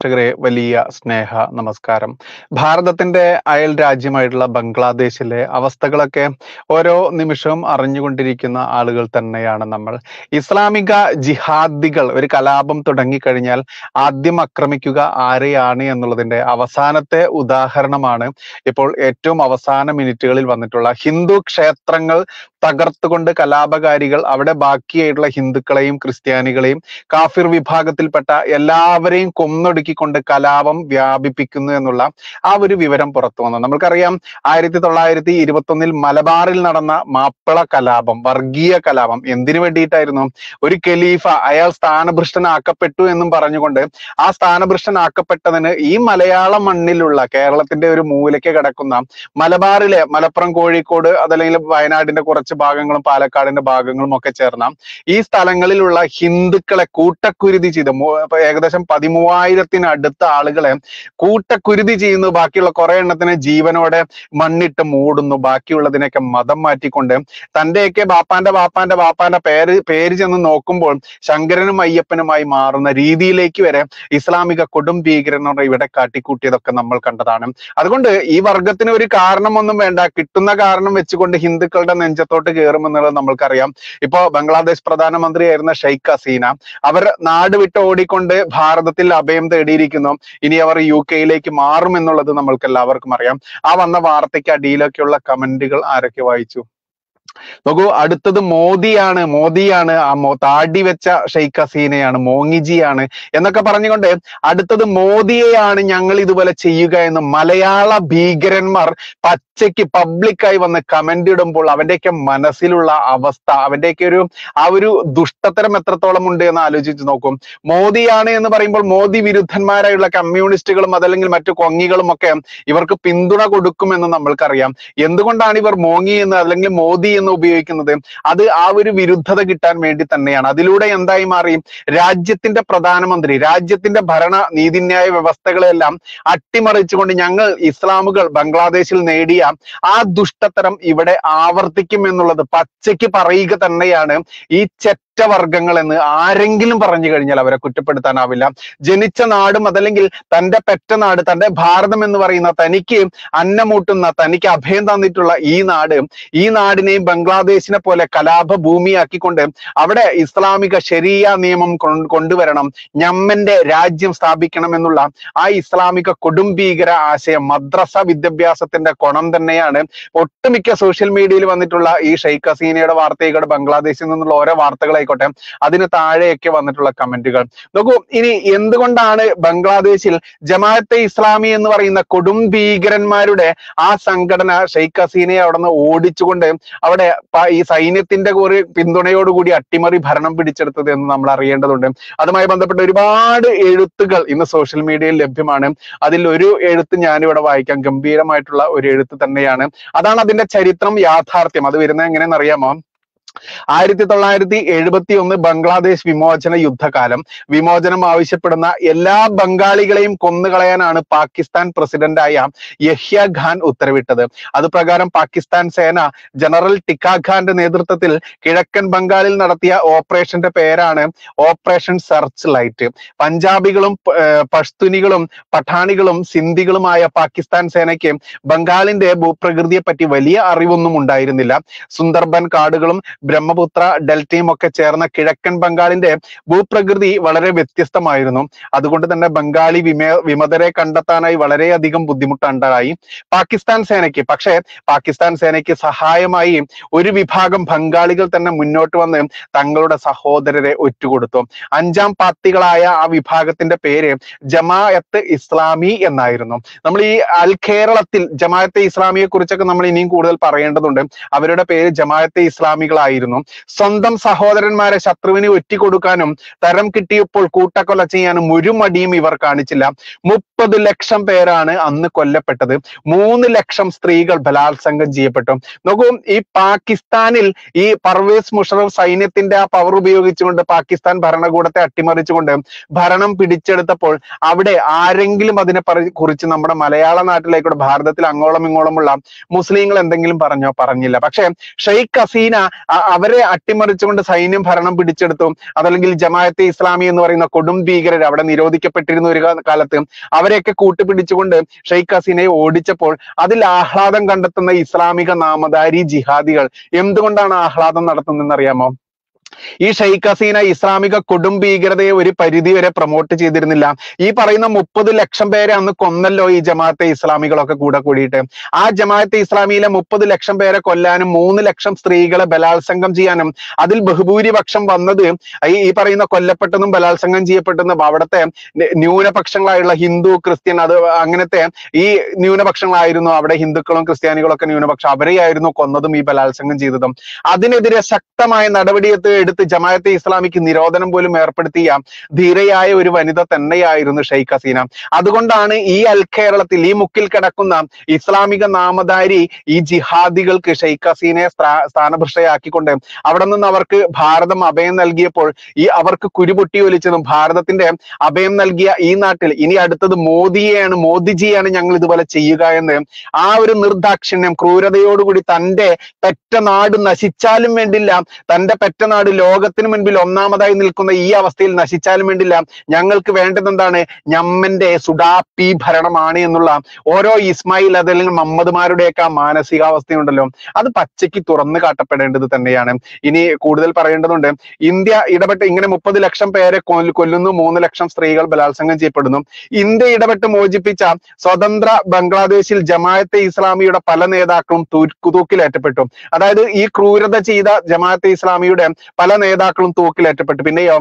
പ്രേക്ഷകരെ വലിയ സ്നേഹ നമസ്കാരം ഭാരതത്തിന്റെ അയൽ രാജ്യമായിട്ടുള്ള ബംഗ്ലാദേശിലെ അവസ്ഥകളൊക്കെ ഓരോ നിമിഷവും അറിഞ്ഞുകൊണ്ടിരിക്കുന്ന ആളുകൾ തന്നെയാണ് നമ്മൾ ഇസ്ലാമിക ജിഹാദികൾ ഒരു കലാപം തുടങ്ങിക്കഴിഞ്ഞാൽ ആദ്യം ആക്രമിക്കുക ആരെയാണ് എന്നുള്ളതിന്റെ അവസാനത്തെ ഉദാഹരണമാണ് ഇപ്പോൾ ഏറ്റവും അവസാന മിനിറ്റുകളിൽ വന്നിട്ടുള്ള ഹിന്ദു ക്ഷേത്രങ്ങൾ തകർത്തുകൊണ്ട് കലാപകാരികൾ അവിടെ ബാക്കിയായിട്ടുള്ള ഹിന്ദുക്കളെയും ക്രിസ്ത്യാനികളെയും കാഫിർ വിഭാഗത്തിൽപ്പെട്ട എല്ലാവരെയും കൊന്നൊടുക്കിക്കൊണ്ട് കലാപം വ്യാപിപ്പിക്കുന്നു എന്നുള്ള ആ ഒരു വിവരം പുറത്തു വന്നു നമുക്കറിയാം ആയിരത്തി തൊള്ളായിരത്തി ഇരുപത്തൊന്നിൽ മലബാറിൽ നടന്ന മാപ്പിള കലാപം വർഗീയ കലാപം എന്തിനു വേണ്ടിയിട്ടായിരുന്നു ഒരു ഖലീഫ അയാൾ സ്ഥാനഭ്രഷ്ടനാക്കപ്പെട്ടു എന്നും പറഞ്ഞുകൊണ്ട് ആ സ്ഥാനഭ്രഷ്ടനാക്കപ്പെട്ടതിന് ഈ മലയാള മണ്ണിലുള്ള കേരളത്തിന്റെ ഒരു മൂലയ്ക്ക് കിടക്കുന്ന മലബാറിലെ മലപ്പുറം കോഴിക്കോട് അതല്ലെങ്കിൽ വയനാടിന്റെ കുറച്ച് ഭാഗങ്ങളും പാലക്കാടിന്റെ ഭാഗങ്ങളും ഒക്കെ ചേർന്ന ഈ സ്ഥലങ്ങളിലുള്ള ഹിന്ദുക്കളെ കൂട്ടക്കുരുതി ചെയ്ത് മൂ- ഇപ്പൊ ഏകദേശം പതിമൂവായിരത്തിനടുത്ത ആളുകളെ കൂട്ടക്കുരുതി ചെയ്യുന്നു ബാക്കിയുള്ള കുറെ എണ്ണത്തിനെ ജീവനോടെ മണ്ണിട്ട് മൂടുന്നു ബാക്കിയുള്ളതിനെയൊക്കെ മതം മാറ്റിക്കൊണ്ട് തന്റെയൊക്കെ ബാപ്പാന്റെ ബാപ്പാന്റെ ബാപ്പാന്റെ പേര് പേര് ചെന്ന് നോക്കുമ്പോൾ ശങ്കരനും അയ്യപ്പനുമായി മാറുന്ന രീതിയിലേക്ക് വരെ ഇസ്ലാമിക കൊടും ഭീകരനോട് ഇവിടെ കാട്ടിക്കൂട്ടിയതൊക്കെ നമ്മൾ കണ്ടതാണ് അതുകൊണ്ട് ഈ വർഗത്തിന് ഒരു കാരണമൊന്നും വേണ്ട കിട്ടുന്ന കാരണം വെച്ചുകൊണ്ട് ഹിന്ദുക്കളുടെ നെഞ്ചത്തോട്ട് കയറുമെന്നുള്ളത് നമ്മൾക്കറിയാം ഇപ്പോ ബംഗ്ലാദേശ് പ്രധാനമന്ത്രിയായിരുന്ന ഷെയ്ഖ് ഹസീന അവർ നാട് വിട്ട് ഓടിക്കൊണ്ട് ഭാരതത്തിൽ അഭയം തേടിയിരിക്കുന്നു ഇനി അവർ യു കെയിലേക്ക് മാറും എന്നുള്ളത് നമ്മൾക്ക് എല്ലാവർക്കും അറിയാം ആ വന്ന വാർത്തയ്ക്ക് അടിയിലൊക്കെയുള്ള കമന്റുകൾ ആരൊക്കെ വായിച്ചു നോക്കൂ അടുത്തത് മോദിയാണ് മോദിയാണ് ആ മോ താടി വെച്ച ഷെയ്ഖ് ഹസീനയാണ് മോങ്ങിജിയാണ് എന്നൊക്കെ പറഞ്ഞുകൊണ്ട് അടുത്തത് മോദിയെയാണ് ഞങ്ങൾ ഇതുപോലെ ചെയ്യുക എന്ന് മലയാള ഭീകരന്മാർ പച്ചയ്ക്ക് പബ്ലിക്കായി വന്ന് കമന്റ് ഇടുമ്പോൾ അവന്റെയൊക്കെ മനസ്സിലുള്ള അവസ്ഥ അവന്റെയൊക്കെ ഒരു ആ ഒരു ദുഷ്ടത്തരം എത്രത്തോളം ഉണ്ട് എന്ന് ആലോചിച്ച് നോക്കും മോദിയാണ് എന്ന് പറയുമ്പോൾ മോദി വിരുദ്ധന്മാരായുള്ള കമ്മ്യൂണിസ്റ്റുകളും അതല്ലെങ്കിൽ മറ്റു കൊങ്ങികളും ഒക്കെ ഇവർക്ക് പിന്തുണ കൊടുക്കുമെന്ന് നമ്മൾക്കറിയാം എന്തുകൊണ്ടാണ് ഇവർ മോങ്ങി എന്ന് അല്ലെങ്കിൽ മോദി എന്ന് ഉപയോഗിക്കുന്നത് അത് ആ ഒരു വിരുദ്ധത കിട്ടാൻ വേണ്ടി തന്നെയാണ് അതിലൂടെ എന്തായി മാറി രാജ്യത്തിന്റെ പ്രധാനമന്ത്രി രാജ്യത്തിന്റെ ഭരണ നീതിന്യായ വ്യവസ്ഥകളെല്ലാം അട്ടിമറിച്ചുകൊണ്ട് ഞങ്ങൾ ഇസ്ലാമുകൾ ബംഗ്ലാദേശിൽ നേടിയ ആ ദുഷ്ടത്തരം ഇവിടെ ആവർത്തിക്കും എന്നുള്ളത് പച്ചയ്ക്ക് പറയുക തന്നെയാണ് ഈ ചെറ്റവർഗങ്ങൾ എന്ന് ആരെങ്കിലും പറഞ്ഞു കഴിഞ്ഞാൽ അവരെ കുറ്റപ്പെടുത്താനാവില്ല ജനിച്ച നാടും അതല്ലെങ്കിൽ തന്റെ പെറ്റ നാട് തന്റെ ഭാരതം എന്ന് പറയുന്ന തനിക്ക് അന്നമൂട്ടുന്ന തനിക്ക് അഭയം തന്നിട്ടുള്ള ഈ നാട് ഈ നാടിനെയും ബംഗ്ലാദേശിനെ പോലെ കലാപ ഭൂമിയാക്കിക്കൊണ്ട് അവിടെ ഇസ്ലാമിക ശരിയ നിയമം കൊ- കൊണ്ടുവരണം ഞമ്മന്റെ രാജ്യം സ്ഥാപിക്കണം എന്നുള്ള ആ ഇസ്ലാമിക കൊടുംഭീകര ആശയം മദ്രസ വിദ്യാഭ്യാസത്തിന്റെ കൊണം തന്നെയാണ് ഒട്ടുമിക്ക സോഷ്യൽ മീഡിയയിൽ വന്നിട്ടുള്ള ഈ ഷെയ്ഖ് ഹസീനയുടെ വാർത്തയായിക്കോട്ടെ ബംഗ്ലാദേശിൽ നിന്നുള്ള ഓരോ വാർത്തകളായിക്കോട്ടെ അതിന് താഴെയൊക്കെ വന്നിട്ടുള്ള കമന്റുകൾ നോക്കൂ ഇനി എന്തുകൊണ്ടാണ് ബംഗ്ലാദേശിൽ ജമാഅത്തെ ഇസ്ലാമി എന്ന് പറയുന്ന കൊടും ഭീകരന്മാരുടെ ആ സംഘടന ഷെയ്ഖ് ഹസീനയെ അവിടെ നിന്ന് ഓടിച്ചുകൊണ്ട് അവിടെ പ- ഈ സൈന്യത്തിന്റെ ഒരു പിന്തുണയോടുകൂടി അട്ടിമറി ഭരണം പിടിച്ചെടുത്തത് എന്ന് നമ്മൾ അറിയേണ്ടതുണ്ട് അതുമായി ബന്ധപ്പെട്ട ഒരുപാട് എഴുത്തുകൾ ഇന്ന് സോഷ്യൽ മീഡിയയിൽ ലഭ്യമാണ് അതിൽ ഒരു എഴുത്ത് ഞാനിവിടെ വായിക്കാം ഗംഭീരമായിട്ടുള്ള ഒരു എഴുത്ത് തന്നെയാണ് അതാണ് അതിന്റെ ചരിത്രം യാഥാർത്ഥ്യം അത് വരുന്നത് എങ്ങനെയെന്ന് അറിയാമോ ആയിരത്തി തൊള്ളായിരത്തി എഴുപത്തി ഒന്ന് ബംഗ്ലാദേശ് വിമോചന യുദ്ധകാലം വിമോചനം ആവശ്യപ്പെടുന്ന എല്ലാ ബംഗാളികളെയും കൊന്നുകളയാനാണ് പാകിസ്ഥാൻ പ്രസിഡന്റായ യഹ്യ ഖാൻ ഉത്തരവിട്ടത് അത് പ്രകാരം പാകിസ്ഥാൻ സേന ജനറൽ ടിക്കാ ഖാന്റെ നേതൃത്വത്തിൽ കിഴക്കൻ ബംഗാളിൽ നടത്തിയ ഓപ്പറേഷന്റെ പേരാണ് ഓപ്പറേഷൻ സെർച്ച് ലൈറ്റ് പഞ്ചാബികളും പ- ഏർ പഷ്തുനികളും പഠാണികളും സിന്ധികളുമായ പാകിസ്ഥാൻ സേനയ്ക്ക് ബംഗാളിന്റെ ഭൂപ്രകൃതിയെ പറ്റി വലിയ അറിവൊന്നും ഉണ്ടായിരുന്നില്ല സുന്ദർബൻ കാടുകളും ബ്രഹ്മപുത്ര ഡെൽറ്റയും ഒക്കെ ചേർന്ന കിഴക്കൻ ബംഗാളിന്റെ ഭൂപ്രകൃതി വളരെ വ്യത്യസ്തമായിരുന്നു അതുകൊണ്ട് തന്നെ ബംഗാളി വിമേ വിമതരെ കണ്ടെത്താനായി വളരെയധികം ബുദ്ധിമുട്ടുണ്ടായി പാകിസ്ഥാൻ സേനയ്ക്ക് പക്ഷേ പാകിസ്ഥാൻ സേനയ്ക്ക് സഹായമായി ഒരു വിഭാഗം ബംഗാളികൾ തന്നെ മുന്നോട്ട് വന്ന് തങ്ങളുടെ സഹോദരരെ ഒറ്റുകൊടുത്തു അഞ്ചാം പാർട്ടികളായ ആ വിഭാഗത്തിന്റെ പേര് ജമാഅത്ത് ഇസ്ലാമി എന്നായിരുന്നു നമ്മൾ ഈ അൽ കേരളത്തിൽ ജമാഅത്തെ ഇസ്ലാമിയെ കുറിച്ചൊക്കെ നമ്മൾ ഇനിയും കൂടുതൽ പറയേണ്ടതുണ്ട് അവരുടെ പേര് ജമാഅത്തെ ഇസ്ലാമികളായിരുന്നു സ്വന്തം സഹോദരന്മാരെ ശത്രുവിന് ഒറ്റിക്കൊടുക്കാനും തരം കിട്ടിയപ്പോൾ കൂട്ടക്കൊല ചെയ്യാനും ഒരു മടിയും ഇവർ കാണിച്ചില്ല മുപ്പത് ലക്ഷം പേരാണ് അന്ന് കൊല്ലപ്പെട്ടത് മൂന്ന് ലക്ഷം സ്ത്രീകൾ ബലാത്സംഗം ചെയ്യപ്പെട്ടു നോക്കൂ ഈ പാകിസ്ഥാനിൽ ഈ പർവേസ് മുഷറഫ് സൈന്യത്തിന്റെ ആ പവർ ഉപയോഗിച്ചുകൊണ്ട് പാകിസ്ഥാൻ ഭരണകൂടത്തെ അട്ടിമറിച്ചുകൊണ്ട് ഭരണം പിടിച്ചെടുത്തപ്പോൾ അവിടെ ആരെങ്കിലും അതിനെ പറി- കുറിച്ച് നമ്മുടെ മലയാള നാട്ടിലേക്കൂടെ ഭാരതത്തിൽ അങ്ങോളം ഇങ്ങോളമുള്ള മുസ്ലിങ്ങൾ എന്തെങ്കിലും പറഞ്ഞോ പറഞ്ഞില്ല പക്ഷെ ഷെയ്ഖ് ഹസീന ആ അ- അവരെ അട്ടിമറിച്ചുകൊണ്ട് സൈന്യം ഭരണം പിടിച്ചെടുത്തു അതല്ലെങ്കിൽ ജമാഅത്തെ ഇസ്ലാമി എന്ന് പറയുന്ന കൊടും ഭീകരർ അവിടെ നിരോധിക്കപ്പെട്ടിരുന്ന ഒരു കാ- കാലത്ത് അവരെയൊക്കെ കൂട്ടുപിടിച്ചുകൊണ്ട് ഷെയ്ഖ് ഹസീനയെ ഓടിച്ചപ്പോൾ അതിൽ ആഹ്ലാദം കണ്ടെത്തുന്ന ഇസ്ലാമിക നാമധാരി ജിഹാദികൾ എന്തുകൊണ്ടാണ് ആഹ്ലാദം നടത്തുന്നതെന്ന് അറിയാമോ ഈ ഷെയ്ഖ് ഹസീന ഇസ്ലാമിക കൊടും ഭീകരതയെ ഒരു പരിധി വരെ പ്രൊമോട്ട് ചെയ്തിരുന്നില്ല ഈ പറയുന്ന മുപ്പത് ലക്ഷം പേരെ അന്ന് കൊന്നല്ലോ ഈ ജമാഅത്തെ ഇസ്ലാമികളൊക്കെ കൂടെ കൂടിയിട്ട് ആ ജമാഅത്തെ ഇസ്ലാമിയിലെ മുപ്പത് ലക്ഷം പേരെ കൊല്ലാനും മൂന്ന് ലക്ഷം സ്ത്രീകളെ ബലാത്സംഗം ചെയ്യാനും അതിൽ ബഹുഭൂരിപക്ഷം വന്നത് ഈ ഈ പറയുന്ന കൊല്ലപ്പെട്ടതും ബലാത്സംഗം ചെയ്യപ്പെട്ടതും അവിടുത്തെ ന- ന്യൂനപക്ഷങ്ങളായുള്ള ഹിന്ദു ക്രിസ്ത്യൻ അത് അങ്ങനത്തെ ഈ ന്യൂനപക്ഷങ്ങളായിരുന്നു അവിടെ ഹിന്ദുക്കളും ക്രിസ്ത്യാനികളും ഒക്കെ ന്യൂനപക്ഷം അവരെയായിരുന്നു കൊന്നതും ഈ ബലാത്സംഗം ചെയ്തതും അതിനെതിരെ ശക്തമായ നടപടിയെടുത്ത് എടുത്ത് ജമാഅത്തെ ഇസ്ലാമിക്ക് നിരോധനം പോലും ഏർപ്പെടുത്തിയ ധീരയായ ഒരു വനിത തന്നെയായിരുന്നു ഷെയ്ഖ് ഹസീന അതുകൊണ്ടാണ് ഈ അൽ കേരളത്തിൽ ഈ മുക്കിൽ കിടക്കുന്ന ഇസ്ലാമിക നാമധാരി ഈ ജിഹാദികൾക്ക് ഷെയ്ഖ് ഹസീനയെ സ്ഥാ- സ്ഥാനഭൃഷ്ടയാക്കിക്കൊണ്ട് അവിടെ നിന്ന് അവർക്ക് ഭാരതം അഭയം നൽകിയപ്പോൾ ഈ അവർക്ക് കുരുപൊട്ടി ഒലിച്ചതും ഭാരതത്തിന്റെ അഭയം നൽകിയ ഈ നാട്ടിൽ ഇനി അടുത്തത് മോദിയെയാണ് മോദിജിയാണ് ഞങ്ങൾ ഇതുപോലെ ചെയ്യുക എന്ന് ആ ഒരു നിർദാക്ഷിണ്യം ക്രൂരതയോടുകൂടി തന്റെ പെറ്റ നാട് നശിച്ചാലും വേണ്ടില്ല തന്റെ പെറ്റ നാട് ലോകത്തിന് മുൻപിൽ ഒന്നാമതായി നിൽക്കുന്ന ഈ അവസ്ഥയിൽ നശിച്ചാലും വേണ്ടില്ല ഞങ്ങൾക്ക് വേണ്ടത് എന്താണ് ഞമ്മന്റെ സുഡാപ്പി ഭരണമാണ് എന്നുള്ള ഓരോ ഇസ്മായിൽ അതല്ലെങ്കിൽ മമ്മദ്മാരുടെയൊക്കെ ആ മാനസികാവസ്ഥയുണ്ടല്ലോ അത് പച്ചയ്ക്ക് തുറന്നു കാട്ടപ്പെടേണ്ടത് തന്നെയാണ് ഇനി കൂടുതൽ പറയേണ്ടതുണ്ട് ഇന്ത്യ ഇടപെട്ട് ഇങ്ങനെ മുപ്പത് ലക്ഷം പേരെ കൊൽ- കൊല്ലുന്നു മൂന്ന് ലക്ഷം സ്ത്രീകൾ ബലാത്സംഗം ചെയ്യപ്പെടുന്നു ഇന്ത്യ ഇടപെട്ട് മോചിപ്പിച്ച സ്വതന്ത്ര ബംഗ്ലാദേശിൽ ജമാഅത്തെ ഇസ്ലാമിയുടെ പല നേതാക്കളും തൂക്ക് തൂക്കിലേറ്റപ്പെട്ടു അതായത് ഈ ക്രൂരത ചെയ്ത ജമാഅത്തെ ഇസ്ലാമിയുടെ പല നേതാക്കളും തൂക്കിലേറ്റപ്പെട്ടു പിന്നെയോ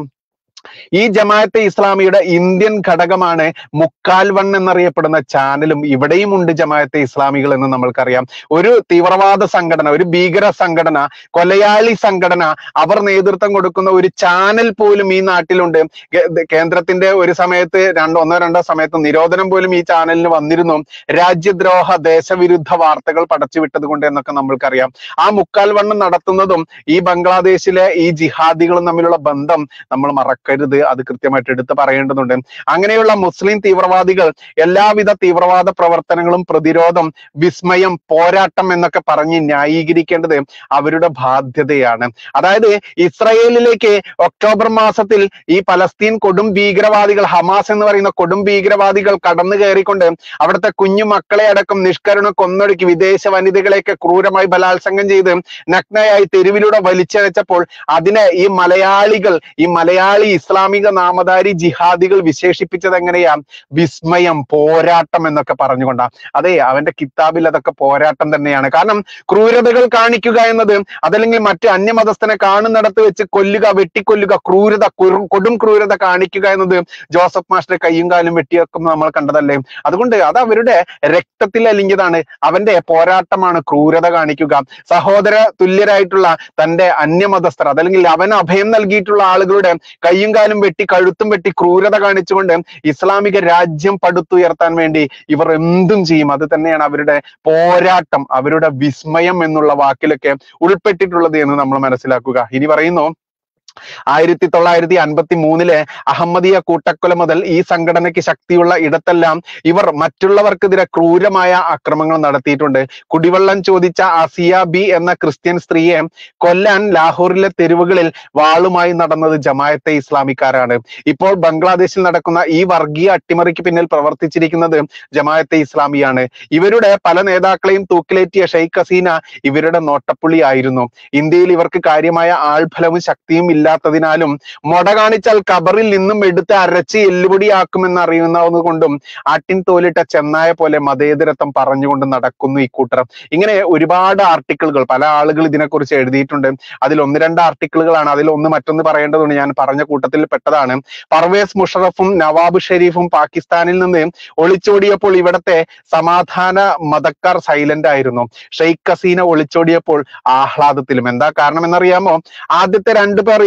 ഈ ജമാഅത്തെ ഇസ്ലാമിയുടെ ഇന്ത്യൻ ഘടകമാണ് മുക്കാൽ വൺ എന്നറിയപ്പെടുന്ന ചാനലും ഇവിടെയും ഉണ്ട് ജമാഅത്തെ ഇസ്ലാമികൾ എന്ന് നമ്മൾക്കറിയാം ഒരു തീവ്രവാദ സംഘടന ഒരു ഭീകര സംഘടന കൊലയാളി സംഘടന അവർ നേതൃത്വം കൊടുക്കുന്ന ഒരു ചാനൽ പോലും ഈ നാട്ടിലുണ്ട് കേ- ദ- കേന്ദ്രത്തിന്റെ ഒരു സമയത്ത് രണ്ടോ ഒന്നോ രണ്ടോ സമയത്ത് നിരോധനം പോലും ഈ ചാനലിന് വന്നിരുന്നു രാജ്യദ്രോഹ ദേശവിരുദ്ധ വാർത്തകൾ പടച്ചുവിട്ടത് കൊണ്ട് എന്നൊക്കെ നമ്മൾക്കറിയാം ആ മുക്കാൽ വണ്ണം നടത്തുന്നതും ഈ ബംഗ്ലാദേശിലെ ഈ ജിഹാദികളും തമ്മിലുള്ള ബന്ധം നമ്മൾ മറക്കരുത് അത് കൃത്യമായിട്ട് എടുത്ത് പറയേണ്ടതുണ്ട് അങ്ങനെയുള്ള മുസ്ലിം തീവ്രവാദികൾ എല്ലാവിധ തീവ്രവാദ പ്രവർത്തനങ്ങളും പ്രതിരോധം വിസ്മയം പോരാട്ടം എന്നൊക്കെ പറഞ്ഞ് ന്യായീകരിക്കേണ്ടത് അവരുടെ ബാധ്യതയാണ് അതായത് ഇസ്രയേലിലേക്ക് ഒക്ടോബർ മാസത്തിൽ ഈ പലസ്തീൻ കൊടും ഭീകരവാദികൾ ഹമാസ് എന്ന് പറയുന്ന കൊടും ഭീകരവാദികൾ കടന്നു കയറിക്കൊണ്ട് അവിടുത്തെ കുഞ്ഞു മക്കളെ അടക്കം നിഷ്കരണം കൊന്നൊടുക്കി വിദേശ വനിതകളെയൊക്കെ ക്രൂരമായി ബലാത്സംഗം ചെയ്ത് നഗ്നയായി തെരുവിലൂടെ വലിച്ചഴച്ചപ്പോൾ അതിനെ ഈ മലയാളികൾ ഈ മലയാളി ഇസ്ലാമിക നാമധാരി ജിഹാദികൾ വിശേഷിപ്പിച്ചത് എങ്ങനെയാ വിസ്മയം പോരാട്ടം എന്നൊക്കെ പറഞ്ഞുകൊണ്ടാ അതെ അവന്റെ കിതാബിൽ അതൊക്കെ പോരാട്ടം തന്നെയാണ് കാരണം ക്രൂരതകൾ കാണിക്കുക എന്നത് അതല്ലെങ്കിൽ മറ്റ് അന്യമതസ്ഥനെ കാണുന്നിടത്ത് വെച്ച് കൊല്ലുക വെട്ടിക്കൊല്ലുക ക്രൂരത കുറു- കൊടും ക്രൂരത കാണിക്കുക എന്നത് ജോസഫ് മാസ്റ്റർ കയ്യും കാലും വെട്ടിയൊക്കെ നമ്മൾ കണ്ടതല്ലേ അതുകൊണ്ട് അത് അവരുടെ രക്തത്തിൽ അലിഞ്ഞതാണ് അവന്റെ പോരാട്ടമാണ് ക്രൂരത കാണിക്കുക സഹോദര തുല്യരായിട്ടുള്ള തന്റെ അന്യമതസ്ഥർ അതല്ലെങ്കിൽ അവന് അഭയം നൽകിയിട്ടുള്ള ആളുകളുടെ കയ്യും കാലും വെട്ടി കഴുത്തും വെട്ടി ക്രൂരത കാണിച്ചുകൊണ്ട് ഇസ്ലാമിക രാജ്യം പടുത്തുയർത്താൻ വേണ്ടി ഇവർ എന്തും ചെയ്യും അത് തന്നെയാണ് അവരുടെ പോരാട്ടം അവരുടെ വിസ്മയം എന്നുള്ള വാക്കിലൊക്കെ ഉൾപ്പെട്ടിട്ടുള്ളത് എന്ന് നമ്മൾ മനസ്സിലാക്കുക ഇനി പറയുന്നു ആയിരത്തി തൊള്ളായിരത്തി അൻപത്തി മൂന്നിലെ അഹമ്മദിയ കൂട്ടക്കൊല മുതൽ ഈ സംഘടനയ്ക്ക് ശക്തിയുള്ള ഇടത്തെല്ലാം ഇവർ മറ്റുള്ളവർക്കെതിരെ ക്രൂരമായ ആക്രമണങ്ങൾ നടത്തിയിട്ടുണ്ട് കുടിവെള്ളം ചോദിച്ച അസിയ ബി എന്ന ക്രിസ്ത്യൻ സ്ത്രീയെ കൊല്ലാൻ ലാഹോറിലെ തെരുവുകളിൽ വാളുമായി നടന്നത് ജമായത്തെ ഇസ്ലാമിക്കാരാണ് ഇപ്പോൾ ബംഗ്ലാദേശിൽ നടക്കുന്ന ഈ വർഗീയ അട്ടിമറിക്ക് പിന്നിൽ പ്രവർത്തിച്ചിരിക്കുന്നത് ജമായത്തെ ഇസ്ലാമിയാണ് ഇവരുടെ പല നേതാക്കളെയും തൂക്കിലേറ്റിയ ഷെയ്ഖ് ഹസീന ഇവരുടെ നോട്ടപ്പുള്ളി ആയിരുന്നു ഇന്ത്യയിൽ ഇവർക്ക് കാര്യമായ ആൾഫലവും ശക്തിയും ഇല്ലാത്തതിനാലും മൊട കാണിച്ചാൽ കബറിൽ നിന്നും എടുത്ത് അരച്ച് എല്ലുപൊടിയാക്കുമെന്ന് അറിയുന്നത് കൊണ്ടും ആട്ടിൻ തോലിട്ട ചെന്നായ പോലെ മതേതരത്വം പറഞ്ഞുകൊണ്ട് നടക്കുന്നു ഈ കൂട്ടർ ഇങ്ങനെ ഒരുപാട് ആർട്ടിക്കിളുകൾ പല ആളുകൾ ഇതിനെക്കുറിച്ച് എഴുതിയിട്ടുണ്ട് അതിൽ ഒന്ന് രണ്ട് ആർട്ടിക്കിളുകളാണ് അതിൽ ഒന്ന് മറ്റൊന്ന് പറയേണ്ടതുണ്ട് ഞാൻ പറഞ്ഞ കൂട്ടത്തിൽ പെട്ടതാണ് പർവേസ് മുഷറഫും നവാബ് ഷെരീഫും പാകിസ്ഥാനിൽ നിന്ന് ഒളിച്ചോടിയപ്പോൾ ഇവിടത്തെ സമാധാന മതക്കാർ സൈലന്റ് ആയിരുന്നു ഷെയ്ഖ് ഹസീന ഒളിച്ചോടിയപ്പോൾ ആഹ്ലാദത്തിലും എന്താ കാരണം എന്നറിയാമോ ആദ്യത്തെ രണ്ടു പേർ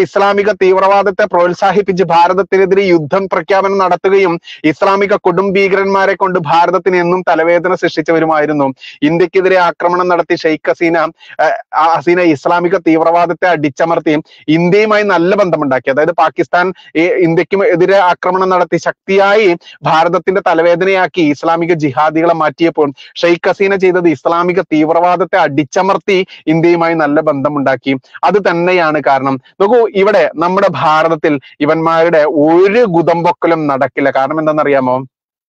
ഇസ്ലാമിക തീവ്രവാദത്തെ പ്രോത്സാഹിപ്പിച്ച് ഭാരതത്തിനെതിരെ യുദ്ധം പ്രഖ്യാപനം നടത്തുകയും ഇസ്ലാമിക കൊടും ഭീകരന്മാരെ കൊണ്ട് ഭാരതത്തിന് എന്നും തലവേദന സൃഷ്ടിച്ചവരുമായിരുന്നു ഇന്ത്യക്കെതിരെ ആക്രമണം നടത്തി ഷെയ്ഖ് ഹസീന ഏഹ്, ആ ഹസീന ഇസ്ലാമിക തീവ്രവാദത്തെ അടിച്ചമർത്തി ഇന്ത്യയുമായി നല്ല ബന്ധമുണ്ടാക്കി അതായത് പാകിസ്ഥാൻ ഈ ഇന്ത്യക്ക് എതിരെ ആക്രമണം നടത്തി ശക്തിയായി ഭാരതത്തിന്റെ തലവേദനയാക്കി ഇസ്ലാമിക ജിഹാദികളെ മാറ്റിയപ്പോൾ ഷെയ്ഖ് ഹസീന ചെയ്തത് ഇസ്ലാമിക തീവ്രവാദത്തെ അടിച്ചമർത്തി ഇന്ത്യയുമായി നല്ല ബന്ധമുണ്ടാക്കി അത് തന്നെയാണ് കാരണം നോക്കൂ ഇവിടെ നമ്മുടെ ഭാരതത്തിൽ ഇവന്മാരുടെ ഒരു ഗുദംപൊക്കലും നടക്കില്ല കാരണം എന്താണെന്നറിയാമോ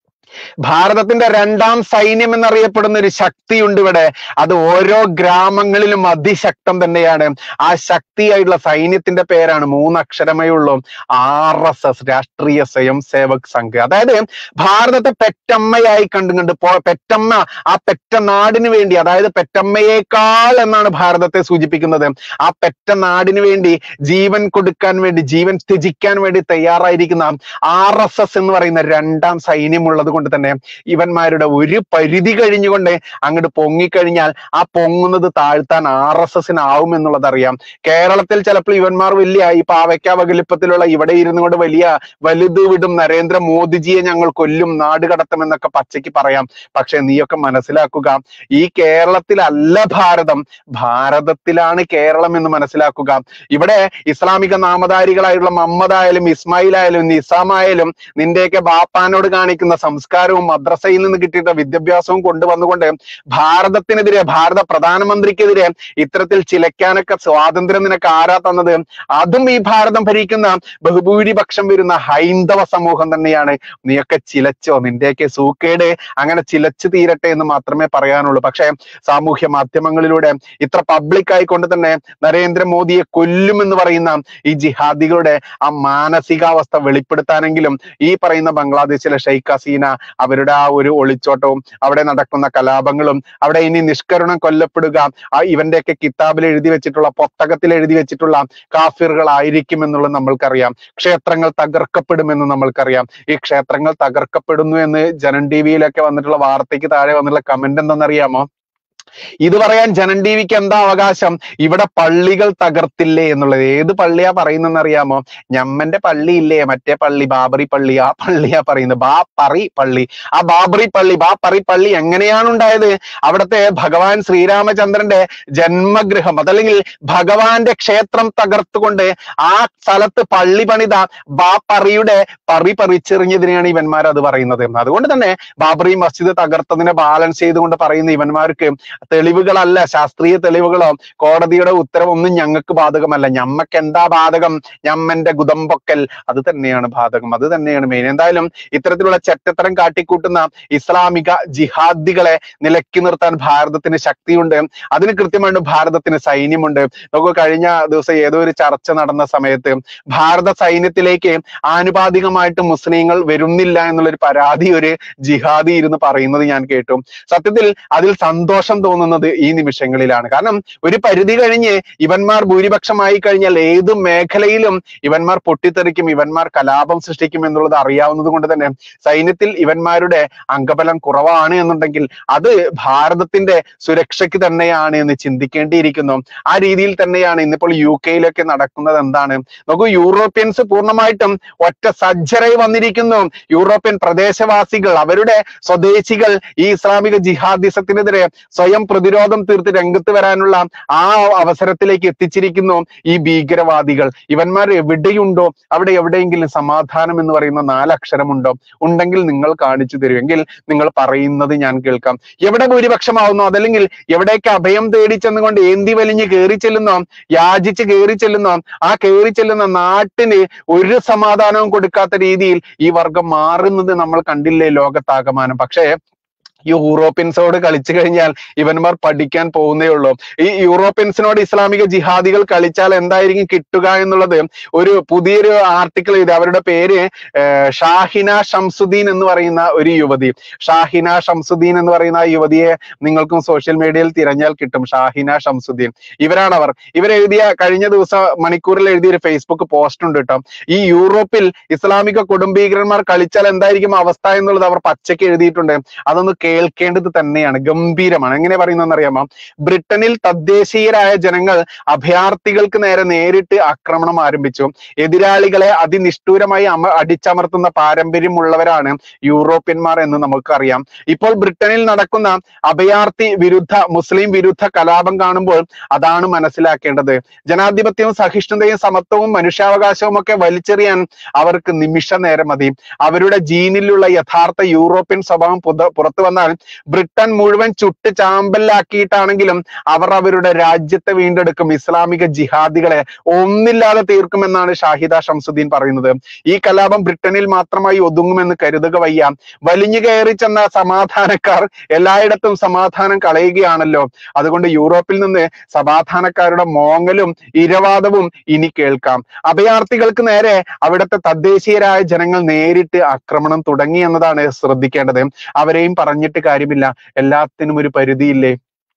ഭാരതത്തിന്റെ രണ്ടാം സൈന്യം എന്നറിയപ്പെടുന്ന ഒരു ശക്തിയുണ്ട് ഇവിടെ അത് ഓരോ ഗ്രാമങ്ങളിലും അതിശക്തം തന്നെയാണ് ആ ശക്തിയായിട്ടുള്ള സൈന്യത്തിന്റെ പേരാണ് മൂന്നക്ഷരമേ ഉള്ളൂ ആർ എസ് എസ് രാഷ്ട്രീയ സ്വയം സേവക് സംഘ് അതായത് ഭാരതത്തെ പെറ്റമ്മയായി കണ്ടു കണ്ട് പോ- പെറ്റമ്മ ആ പെറ്റ നാടിന് വേണ്ടി അതായത് പെറ്റമ്മയേക്കാൾ എന്നാണ് ഭാരതത്തെ സൂചിപ്പിക്കുന്നത് ആ പെറ്റ നാടിന് വേണ്ടി ജീവൻ കൊടുക്കാൻ വേണ്ടി ജീവൻ ത്യജിക്കാൻ വേണ്ടി തയ്യാറായിരിക്കുന്ന ആർ എസ് എസ് എന്ന് പറയുന്ന രണ്ടാം സൈന്യം ഉള്ളത് കൊണ്ട് തന്നെ ഇവന്മാരുടെ ഒരു പരിധി കഴിഞ്ഞുകൊണ്ട് അങ്ങോട്ട് പൊങ്ങിക്കഴിഞ്ഞാൽ ആ പൊങ്ങുന്നത് താഴ്ത്താൻ ആർ എസ് എസിന് ആവും എന്നുള്ളത് അറിയാം കേരളത്തിൽ ചിലപ്പോൾ ഇവന്മാർ വലിയ ഈ പാവയ്ക്ക വകലിപ്പത്തിലുള്ള ഇവിടെ ഇരുന്നു കൊണ്ട് വലിയ വലുത് വിടും നരേന്ദ്ര മോദിജിയെ ഞങ്ങൾ കൊല്ലും നാട് കടത്തും എന്നൊക്കെ പച്ചയ്ക്ക് പറയാം പക്ഷെ നീയൊക്കെ മനസ്സിലാക്കുക ഈ കേരളത്തിലല്ല ഭാരതം ഭാരതത്തിലാണ് കേരളം എന്ന് മനസ്സിലാക്കുക ഇവിടെ ഇസ്ലാമിക നാമധാരികളായിട്ടുള്ള മുഹമ്മദ് ആയാലും ഇസ്മായിൽ ആയാലും നിസാം ആയാലും നിന്റെയൊക്കെ ബാപ്പാനോട് കാണിക്കുന്ന സംസ്കാരവും മദ്രസയിൽ നിന്ന് കിട്ടിയിട്ട് വിദ്യാഭ്യാസവും കൊണ്ടുവന്നുകൊണ്ട് ഭാരതത്തിനെതിരെ ഭാരത പ്രധാനമന്ത്രിക്കെതിരെ ഇത്തരത്തിൽ ചിലക്കാനൊക്കെ സ്വാതന്ത്ര്യം നിനക്ക് ആരാ തന്നത് അതും ഈ ഭാരതം ഭരിക്കുന്ന ബഹുഭൂരിപക്ഷം വരുന്ന ഹൈന്ദവ സമൂഹം തന്നെയാണ് നീയൊക്കെ ചിലച്ചോ നിന്റെയൊക്കെ സൂക്കേട് അങ്ങനെ ചിലച്ചു തീരട്ടെ എന്ന് മാത്രമേ പറയാനുള്ളൂ പക്ഷേ സാമൂഹ്യ മാധ്യമങ്ങളിലൂടെ ഇത്ര പബ്ലിക് ആയിക്കൊണ്ട് തന്നെ നരേന്ദ്രമോദിയെ കൊല്ലുമെന്ന് പറയുന്ന ഈ ജിഹാദികളുടെ ആ മാനസികാവസ്ഥ വെളിപ്പെടുത്താനെങ്കിലും ഈ പറയുന്ന ബംഗ്ലാദേശിലെ ഷെയ്ഖ് ഹസീന അവരുടെ ആ ഒരു ഒളിച്ചോട്ടവും അവിടെ നടക്കുന്ന കലാപങ്ങളും അവിടെ ഇനി നിഷ്കരുണം കൊല്ലപ്പെടുക ആ ഇവന്റെയൊക്കെ കിതാബിൽ എഴുതി വെച്ചിട്ടുള്ള പുസ്തകത്തിൽ എഴുതി വെച്ചിട്ടുള്ള കാഫിറുകളായിരിക്കും എന്നുള്ളത് നമ്മൾക്കറിയാം ക്ഷേത്രങ്ങൾ തകർക്കപ്പെടുമെന്ന് നമ്മൾക്കറിയാം ഈ ക്ഷേത്രങ്ങൾ തകർക്കപ്പെടുന്നു എന്ന് ജനൻ ടി വിയിലൊക്കെ വന്നിട്ടുള്ള വാർത്തയ്ക്ക് താഴെ വന്നിട്ടുള്ള കമന്റ് എന്തെന്നറിയാമോ ഇത് പറയാൻ ജനൻ ടി വിക്ക് എന്താ അവകാശം ഇവിടെ പള്ളികൾ തകർത്തില്ലേ എന്നുള്ളത് ഏത് പള്ളിയാ പറയുന്നെന്ന് അറിയാമോ ഞമ്മന്റെ പള്ളി ഇല്ലേ മറ്റേ പള്ളി ബാബറി പള്ളി ആ പള്ളിയാ പറയുന്നത് ബാപ്പറി പള്ളി ആ ബാബറി പള്ളി ബാപ്പറി പള്ളി എങ്ങനെയാണ് ഉണ്ടായത് അവിടുത്തെ ഭഗവാൻ ശ്രീരാമചന്ദ്രന്റെ ജന്മഗൃഹം അതല്ലെങ്കിൽ ഭഗവാന്റെ ക്ഷേത്രം തകർത്തുകൊണ്ട് ആ സ്ഥലത്ത് പള്ളി പണിത ബാപ്പറിയുടെ പറി പറിച്ചെറിഞ്ഞതിനെയാണ് ഇവന്മാർ അത് പറയുന്നത് അതുകൊണ്ട് തന്നെ ബാബറി മസ്ജിദ് തകർത്തതിനെ ബാലൻസ് ചെയ്തുകൊണ്ട് പറയുന്ന ഇവന്മാർക്ക് തെളിവുകളല്ല ശാസ്ത്രീയ തെളിവുകളോ കോടതിയുടെ ഉത്തരവൊന്നും ഞങ്ങൾക്ക് ബാധകമല്ല ഞമ്മക്ക് എന്താ ബാധകം ഞമ്മന്റെ ഗുദമ്പൊക്കൽ അത് തന്നെയാണ് ബാധകം അത് തന്നെയാണ് മെയിൻ എന്തായാലും ഇത്തരത്തിലുള്ള ചെറ്റത്തരം കാട്ടിക്കൂട്ടുന്ന ഇസ്ലാമിക ജിഹാദികളെ നിലക്കി നിർത്താൻ ഭാരതത്തിന് ശക്തിയുണ്ട് അതിന് കൃത്യമായിട്ട് ഭാരതത്തിന് സൈന്യമുണ്ട് നമുക്ക് കഴിഞ്ഞ ദിവസം ഏതോ ഒരു ചർച്ച നടന്ന സമയത്ത് ഭാരത സൈന്യത്തിലേക്ക് ആനുപാതികമായിട്ട് മുസ്ലിങ്ങൾ വരുന്നില്ല എന്നുള്ളൊരു പരാതി ഒരു ജിഹാദി ഇരുന്ന് പറയുന്നത് ഞാൻ കേട്ടു സത്യത്തിൽ അതിൽ സന്തോഷം തോന്നുന്നത് ഈ നിമിഷങ്ങളിലാണ് കാരണം ഒരു പരിധി കഴിഞ്ഞ് ഇവന്മാർ ഭൂരിപക്ഷമായി കഴിഞ്ഞാൽ ഏത് മേഖലയിലും ഇവന്മാർ പൊട്ടിത്തെറിക്കും ഇവന്മാർ കലാപം സൃഷ്ടിക്കും എന്നുള്ളത് അറിയാവുന്നത് കൊണ്ട് തന്നെ സൈന്യത്തിൽ ഇവന്മാരുടെ അംഗബലം കുറവാണ് എന്നുണ്ടെങ്കിൽ അത് ഭാരതത്തിന്റെ സുരക്ഷയ്ക്ക് തന്നെയാണ് എന്ന് ചിന്തിക്കേണ്ടിയിരിക്കുന്നു ആ രീതിയിൽ തന്നെയാണ് ഇന്നിപ്പോൾ യു കെയിലൊക്കെ നടക്കുന്നത് എന്താണ് നോക്കൂ യൂറോപ്യൻസ് പൂർണ്ണമായിട്ടും ഒറ്റ സജ്ജരായി വന്നിരിക്കുന്നു യൂറോപ്യൻ പ്രദേശവാസികൾ അവരുടെ സ്വദേശികൾ ഈ ഇസ്ലാമിക ജിഹാദിസത്തിനെതിരെ സ്വയം പ്രതിരോധം തീർത്ത് രംഗത്ത് വരാനുള്ള ആ അവസരത്തിലേക്ക് എത്തിച്ചിരിക്കുന്നു ഈ ഭീകരവാദികൾ ഇവന്മാർ എവിടെയുണ്ടോ അവിടെ എവിടെയെങ്കിലും സമാധാനം എന്ന് പറയുന്ന നാലക്ഷരമുണ്ടോ ഉണ്ടെങ്കിൽ നിങ്ങൾ കാണിച്ചു തരുമെങ്കിൽ നിങ്ങൾ പറയുന്നത് ഞാൻ കേൾക്കാം എവിടെ ഭൂരിപക്ഷമാവുന്നു അതല്ലെങ്കിൽ എവിടേക്ക് അഭയം തേടി ചെന്നുകൊണ്ട് ഏന്തി വലിഞ്ഞ് കയറി ചെല്ലുന്നോ യാചിച്ച് കയറി ചെല്ലുന്നോ ആ കയറി ചെല്ലുന്ന നാട്ടിന് ഒരു സമാധാനവും കൊടുക്കാത്ത രീതിയിൽ ഈ വർഗം മാറുന്നത് നമ്മൾ കണ്ടില്ലേ ലോകത്താകമാനം പക്ഷേ യൂറോപ്യൻസോട് കളിച്ചു കഴിഞ്ഞാൽ ഇവന്മാർ പഠിക്കാൻ പോകുന്നേ ഉള്ളൂ ഈ യൂറോപ്യൻസിനോട് ഇസ്ലാമിക ജിഹാദികൾ കളിച്ചാൽ എന്തായിരിക്കും കിട്ടുക എന്നുള്ളത് ഒരു പുതിയൊരു ആർട്ടിക്കിൾ ഇത് അവരുടെ പേര് ഏർ ഷാഹിന ഷംസുദ്ദീൻ എന്ന് പറയുന്ന ഒരു യുവതി ഷാഹിന ഷംസുദ്ദീൻ എന്ന് പറയുന്ന ആ യുവതിയെ നിങ്ങൾക്കും സോഷ്യൽ മീഡിയയിൽ തിരഞ്ഞാൽ കിട്ടും ഷാഹിന ഷംസുദ്ദീൻ ഇവരാണ് അവർ ഇവരെഴുതിയ കഴിഞ്ഞ ദിവസം മണിക്കൂറിൽ എഴുതിയ ഒരു ഫേസ്ബുക്ക് പോസ്റ്റ് ഉണ്ട് കേട്ടോ ഈ യൂറോപ്പിൽ ഇസ്ലാമിക കൊടുംഭീകരന്മാർ കളിച്ചാൽ എന്തായിരിക്കും അവസ്ഥ എന്നുള്ളത് അവർ പച്ചയ്ക്ക് എഴുതിയിട്ടുണ്ട് അതൊന്ന് കേൾക്കേണ്ടത് തന്നെയാണ് ഗംഭീരമാണ് എങ്ങനെ പറയുന്നതെന്ന് അറിയാമോ ബ്രിട്ടനിൽ തദ്ദേശീയരായ ജനങ്ങൾ അഭയാർത്ഥികൾക്ക് നേരെ നേരിട്ട് ആക്രമണം ആരംഭിച്ചു എതിരാളികളെ അതിനിഷ്ഠൂരമായി അമ അടിച്ചമർത്തുന്ന പാരമ്പര്യമുള്ളവരാണ് യൂറോപ്യന്മാർ എന്ന് നമുക്കറിയാം ഇപ്പോൾ ബ്രിട്ടനിൽ നടക്കുന്ന അഭയാർത്ഥി വിരുദ്ധ മുസ്ലിം വിരുദ്ധ കലാപം കാണുമ്പോൾ അതാണ് മനസ്സിലാക്കേണ്ടത് ജനാധിപത്യവും സഹിഷ്ണുതയും സമത്വവും മനുഷ്യാവകാശവും ഒക്കെ വലിച്ചെറിയാൻ അവർക്ക് നിമിഷ നേരം മതി അവരുടെ ജീനിലുള്ള യഥാർത്ഥ യൂറോപ്യൻ സ്വഭാവം പുത- പുറത്തു വന്നാൽ ബ്രിട്ടൻ മുഴുവൻ ചുട്ട് ചാമ്പലാക്കിയിട്ടാണെങ്കിലും അവർ അവരുടെ രാജ്യത്തെ വീണ്ടെടുക്കും ഇസ്ലാമിക ജിഹാദികളെ ഒന്നില്ലാതെ തീർക്കുമെന്നാണ് ഷാഹിദ ഷംസുദ്ദീൻ പറയുന്നത് ഈ കലാപം ബ്രിട്ടനിൽ മാത്രമായി ഒതുങ്ങുമെന്ന് കരുതുക വയ്യ വലിഞ്ഞു കയറി ചെന്ന സമാധാനക്കാർ എല്ലായിടത്തും സമാധാനം കളയുകയാണല്ലോ അതുകൊണ്ട് യൂറോപ്പിൽ നിന്ന് സമാധാനക്കാരുടെ മോങ്ങലും ഇരവാദവും ഇനി കേൾക്കാം അഭയാർത്ഥികൾക്ക് നേരെ അവിടുത്തെ തദ്ദേശീയരായ ജനങ്ങൾ നേരിട്ട് ആക്രമണം തുടങ്ങി എന്നതാണ് ശ്രദ്ധിക്കേണ്ടത് അവരെയും പറഞ്ഞിട്ട് കാര്യമില്ല എല്ലാത്തിനും ഒരു പരിധിയില്ലേ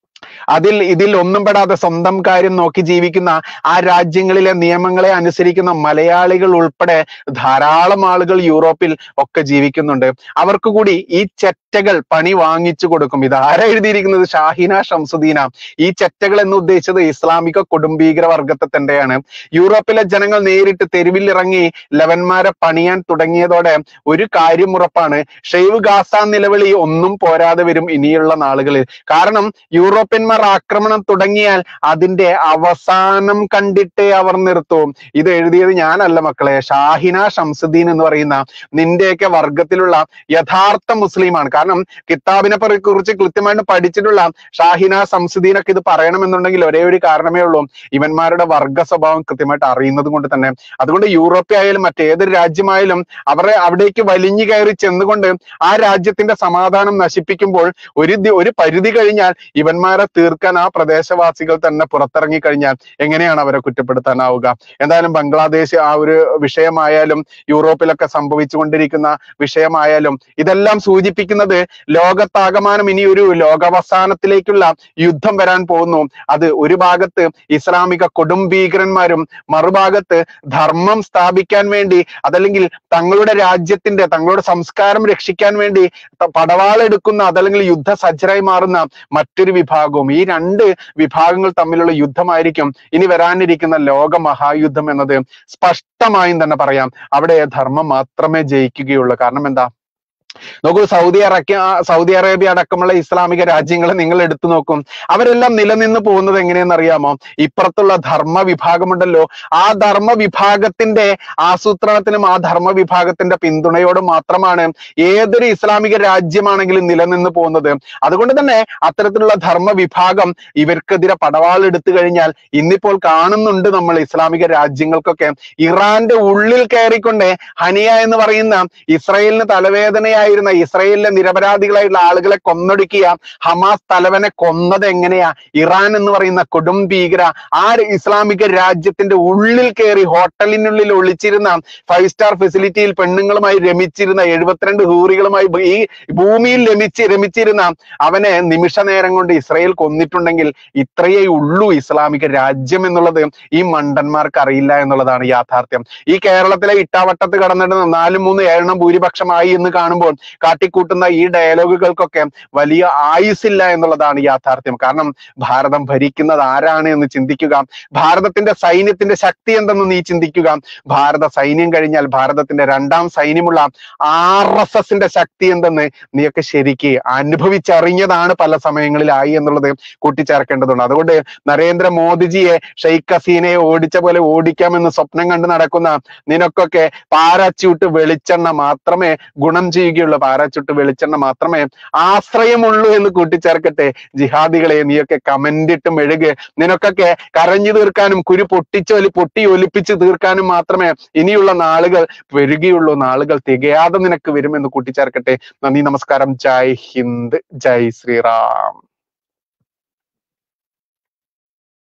അതിൽ ഇതിൽ ഒന്നും പെടാതെ സ്വന്തം കാര്യം നോക്കി ജീവിക്കുന്ന ആ രാജ്യങ്ങളിലെ നിയമങ്ങളെ അനുസരിക്കുന്ന മലയാളികൾ ഉൾപ്പെടെ ധാരാളം ആളുകൾ യൂറോപ്പിൽ ഒക്കെ ജീവിക്കുന്നുണ്ട് അവർക്ക് കൂടി ഈ ചെറ്റകൾ പണി വാങ്ങിച്ചു കൊടുക്കും ഇത് ആരാ എഴുതിയിരിക്കുന്നത് ഷാഹിന ഷംസുദ്ദീന ഈ ചെറ്റകൾ എന്ന് ഉദ്ദേശിച്ചത് ഇസ്ലാമിക കൊടുംഭീകര വർഗത്തെ തന്നെയാണ് യൂറോപ്പിലെ ജനങ്ങൾ നേരിട്ട് തെരുവിൽ ഇറങ്ങി ലവന്മാരെ പണിയാൻ തുടങ്ങിയതോടെ ഒരു കാര്യം ഉറപ്പാണ് ഷെയ്വ് ഗാസ നിലവിളി ഒന്നും പോരാതെ വരും ഇനിയുള്ള നാളുകളിൽ കാരണം യൂറോപ്യന്മാർ ആക്രമണം തുടങ്ങിയാൽ അതിന്റെ അവസാനം കണ്ടിട്ടേ അവർ നിർത്തും ഇത് എഴുതിയത് ഞാനല്ല മക്കളെ ഷാഹിന ഷംസുദ്ദീൻ എന്ന് പറയുന്ന നിന്റെയൊക്കെ വർഗത്തിലുള്ള യഥാർത്ഥ മുസ്ലിമാണ് കാരണം കിതാബിനെ പറി- കുറിച്ച് കൃത്യമായിട്ട് പഠിച്ചിട്ടുള്ള ഷാഹിന സംസുദ്ദീനൊക്കെ ഇത് പറയണമെന്നുണ്ടെങ്കിൽ ഒരേ ഒരു കാരണമേ ഉള്ളൂ ഇവന്മാരുടെ വർഗ സ്വഭാവം കൃത്യമായിട്ട് അറിയുന്നത് കൊണ്ട് തന്നെ അതുകൊണ്ട് യൂറോപ്യ ആയാലും മറ്റേതൊരു രാജ്യമായാലും അവരെ അവിടേക്ക് വലിഞ്ഞു കയറി ചെന്നുകൊണ്ട് ആ രാജ്യത്തിന്റെ സമാധാനം നശിപ്പിക്കുമ്പോൾ ഒരു ദി- ഒരു പരിധി കഴിഞ്ഞാൽ ഇവന്മാരെ തീർക്കാൻ ആ പ്രദേശവാസികൾ തന്നെ പുറത്തിറങ്ങി കഴിഞ്ഞാൽ എങ്ങനെയാണ് അവരെ കുറ്റപ്പെടുത്താനാവുക എന്തായാലും ബംഗ്ലാദേശ് ആ ഒരു വിഷയമായാലും യൂറോപ്പിലൊക്കെ സംഭവിച്ചുകൊണ്ടിരിക്കുന്ന വിഷയമായാലും ഇതെല്ലാം സൂചിപ്പിക്കുന്നത് ലോകത്താകമാനം ഇനി ഒരു ലോകാവസാനത്തിലേക്കുള്ള യുദ്ധം വരാൻ പോകുന്നു അത് ഒരു ഭാഗത്ത് ഇസ്ലാമിക കൊടും ഭീകരന്മാരും മറുഭാഗത്ത് ധർമ്മം സ്ഥാപിക്കാൻ വേണ്ടി അതല്ലെങ്കിൽ തങ്ങളുടെ രാജ്യത്തിന്റെ തങ്ങളുടെ സംസ്കാരം രക്ഷിക്കാൻ വേണ്ടി ത- പടവാളെടുക്കുന്ന അതല്ലെങ്കിൽ യുദ്ധസജ്ജരായി മാറുന്ന മറ്റൊരു വിഭാഗവും ഈ രണ്ട് വിഭാഗങ്ങൾ തമ്മിലുള്ള യുദ്ധമായിരിക്കും ഇനി വരാനിരിക്കുന്ന ലോക മഹായുദ്ധം എന്നത് സ്പഷ്ടമായും തന്നെ പറയാം അവിടെ ധർമ്മം മാത്രമേ ജയിക്കുകയുള്ളൂ കാരണം എന്താ നോക്കൂ സൗദി അറക്ക സൗദി അറേബ്യ അടക്കമുള്ള ഇസ്ലാമിക രാജ്യങ്ങളെ നിങ്ങൾ എടുത്തു നോക്കും അവരെല്ലാം നിലനിന്ന് പോകുന്നത് എങ്ങനെയെന്ന് അറിയാമോ ഇപ്പുറത്തുള്ള ധർമ്മ വിഭാഗമുണ്ടല്ലോ ആ ധർമ്മ വിഭാഗത്തിന്റെ ആസൂത്രണത്തിനും ആ ധർമ്മ വിഭാഗത്തിന്റെ പിന്തുണയോടും മാത്രമാണ് ഏതൊരു ഇസ്ലാമിക രാജ്യമാണെങ്കിലും നിലനിന്ന് പോകുന്നത് അതുകൊണ്ട് തന്നെ അത്തരത്തിലുള്ള ധർമ്മ വിഭാഗം ഇവർക്കെതിരെ പടവാളെടുത്തു കഴിഞ്ഞാൽ ഇന്നിപ്പോൾ കാണുന്നുണ്ട് നമ്മൾ ഇസ്ലാമിക രാജ്യങ്ങൾക്കൊക്കെ ഇറാന്റെ ഉള്ളിൽ കയറിക്കൊണ്ട് ഹനിയ എന്ന് പറയുന്ന ഇസ്രായേലിന് തലവേദനയായിരുന്ന ഇസ്രായേലിലെ നിരപരാധികളായിട്ടുള്ള ആളുകളെ കൊന്നൊടുക്കിയ ഹമാസ് തലവനെ കൊന്നത് എങ്ങനെയാ ഇറാൻ എന്ന് പറയുന്ന കൊടും ഭീകര ആ ഒരു ഇസ്ലാമിക രാജ്യത്തിന്റെ ഉള്ളിൽ കയറി ഹോട്ടലിനുള്ളിൽ ഒളിച്ചിരുന്ന ഫൈവ് സ്റ്റാർ ഫെസിലിറ്റിയിൽ പെണ്ണുങ്ങളുമായി രമിച്ചിരുന്ന എഴുപത്തിരണ്ട് ഹൂറികളുമായി ഭ- ഈ ഭൂമിയിൽ രമിച്ച് രമിച്ചിരുന്ന അവനെ നിമിഷ നേരം കൊണ്ട് ഇസ്രായേൽ കൊന്നിട്ടുണ്ടെങ്കിൽ ഇത്രയേ ഉള്ളൂ ഇസ്ലാമിക രാജ്യം എന്നുള്ളത് ഈ മണ്ടന്മാർക്ക് അറിയില്ല എന്നുള്ളതാണ് യാഥാർത്ഥ്യം ഈ കേരളത്തിലെ ഇട്ടാവട്ടത്ത് കടന്നിട്ട് നാലും മൂന്ന് ഏഴെണ്ണം ഭൂരിപക്ഷമായി എന്ന് കാണുമ്പോൾ കാട്ടിക്കൂട്ടുന്ന ഈ ഡയലോഗുകൾക്കൊക്കെ വലിയ ആയുസില്ല എന്നുള്ളതാണ് യാഥാർത്ഥ്യം കാരണം ഭാരതം ഭരിക്കുന്നത് ആരാണ് എന്ന് ചിന്തിക്കുക ഭാരതത്തിന്റെ സൈന്യത്തിന്റെ ശക്തി എന്തെന്ന് നീ ചിന്തിക്കുക ഭാരത സൈന്യം കഴിഞ്ഞാൽ ഭാരതത്തിന്റെ രണ്ടാം സൈന്യമുള്ള ആർ എസ് എസിന്റെ ശക്തി എന്തെന്ന് നീയൊക്കെ ശരിക്ക് അനുഭവിച്ചറിഞ്ഞതാണ് പല സമയങ്ങളിലായി എന്നുള്ളത് കൂട്ടിച്ചേർക്കേണ്ടതുണ്ട് അതുകൊണ്ട് നരേന്ദ്രമോദിജിയെ ഷെയ്ഖ് ഹസീനയെ ഓടിച്ച പോലെ ഓടിക്കാമെന്ന് സ്വപ്നം കണ്ട് നടക്കുന്ന നിനക്കൊക്കെ പാരാച്യൂട്ട് വെളിച്ചെണ്ണ മാത്രമേ ഗുണം ചെയ്യുകയുള്ളൂ പാരാച്യൂട്ട് വെളിച്ചെണ്ണ മാത്രമേ ആശ്രയമുള്ളൂ എന്ന് കൂട്ടിച്ചേർക്കട്ടെ ജിഹാദികളെ നീയൊക്കെ കമന്റ് ഇട്ട് മെഴുക് നിനക്കൊക്കെ കരഞ്ഞു തീർക്കാനും കുരു പൊട്ടിച്ചൊലി പൊട്ടി ഒലിപ്പിച്ച് തീർക്കാനും മാത്രമേ ഇനിയുള്ള നാളുകൾ വരികയുള്ളൂ നാളുകൾ തികയാതെ നിനക്ക് വരുമെന്ന് കൂട്ടിച്ചേർക്കട്ടെ നന്ദി നമസ്കാരം ജയ് ഹിന്ദ് ജയ് ശ്രീറാം